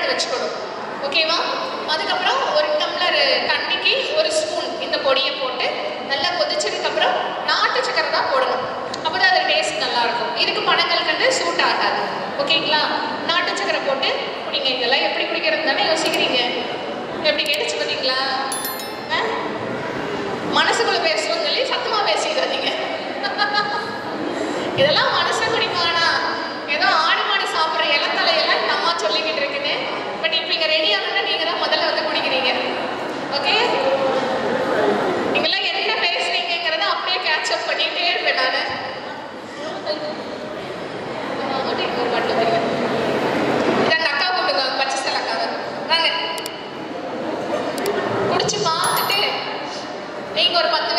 எடுத்து வச்சுக்கணும் ஓகேவா அதுக்கப்புறம் ஒரு டம்ளர் தண்ணிக்கு ஒரு ஸ்பூன் இந்த பொடியை போட்டு நல்லா கொதிச்சதுக்கப்புறம் நாட்டு சக்கரை தான் போடணும் அப்போ தான் அது டேஸ்ட் நல்லா இருக்கும் இதுக்கு பனங்கல்கண்டு சூட் ஆகாது ஓகேங்களா நாட்டு சக்கரை போட்டு குடிங்க இதெல்லாம் எப்படி குடிக்கிறது தானே யோசிக்கிறீங்க எப்படி கேட்டுச்சு பார்த்தீங்களா ஆ? மனசுக்குள்ள பேசுவோம் சொல்லி சத்தமா பேசிடாதீங்க இதெல்லாம் மனசு குடிப்பானா ஏதோ ஆடு மாடு சாப்பிட்ற இலத்தலையெல்லாம் இந்த அம்மா சொல்லிக்கிட்டு இருக்குன்னு பட் இப்போ இங்கே ரெடி ஆகணும்னா நீங்கள் தான் முதல்ல வந்து குடிக்கிறீங்க ஓகே நீங்களாம் என்ன பேசுறீங்கிறத அப்படியே கேட்ச் அப் பண்ணிட்டே இருப்பேன் நான் ஒரு பாட்டில் தெரியும் இதை அந்த அக்கா கூப்பிடுங்க பச்சை சேலை அக்காவை வாங்க குடிச்சு பார்த்துட்டு நீங்க ஒரு பத்து